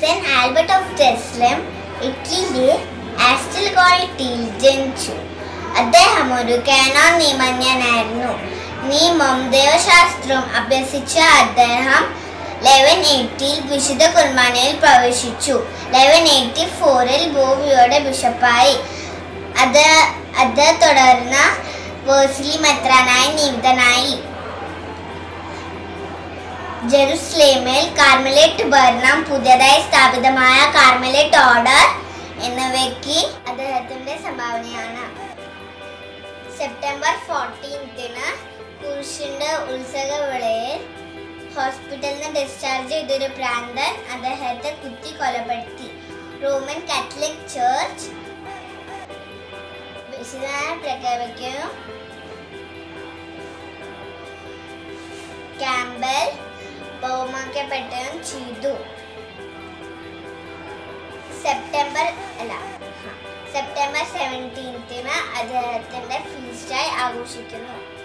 saint Albert of Jerusalem ഇറ്റലിയിലെ ആസ്റ്റൽ ക്വാളിറ്റിയിൽ ജനിച്ചു അദ്ദേഹം ഒരു കാനോൻ നിയമജ്ഞനായിരുന്നു നിയമം ദൈവശാസ്ത്രവും അഭ്യസിച്ച അദ്ദേഹം ലെവൻ എയ്റ്റിയിൽ വിശുദ്ധ കുർബാനയിൽ പ്രവേശിച്ചു ലെവൻ എയ്റ്റി ഫോറിൽ ബോവിയുടെ ബിഷപ്പായി അത് അത് തുടർന്ന് വേഴ്സ്ലി മെത്രാനായി നിയുക്തനായി ജെറുസലേമിൽ കാർമലേറ്റ് ഭരണം പുതിയതായി സ്ഥാപിതമായ കാർമലേറ്റ് ഓർഡർ എന്നിവയ്ക്ക് അദ്ദേഹത്തിന്റെ സംഭാവനയാണ് സെപ്റ്റംബർ ഫോർട്ടീൻത്തിന് കുരിശിന്റെ ഉത്സവവേളയിൽ ഹോസ്പിറ്റലിൽ നിന്ന് ഡിസ്ചാർജ് ചെയ്തൊരു പ്രാന്തൻ അദ്ദേഹത്തെ കുത്തി കൊലപ്പെടുത്തി റോമൻ കാത്തലിക് ചർച്ച് വിശുദ്ധനായി പ്രഖ്യാപിക്കുകയും ക്യാമ്പൽ ബഹുമാനിക്കപ്പെടുകയും ചെയ്തു സെപ്റ്റംബർ അല്ല ഹ, സെപ്റ്റംബർ സെവൻറ്റീൻത്തിന് അദ്ദേഹത്തിന്റെ ഫീസ്റ്റായി ആഘോഷിക്കുന്നു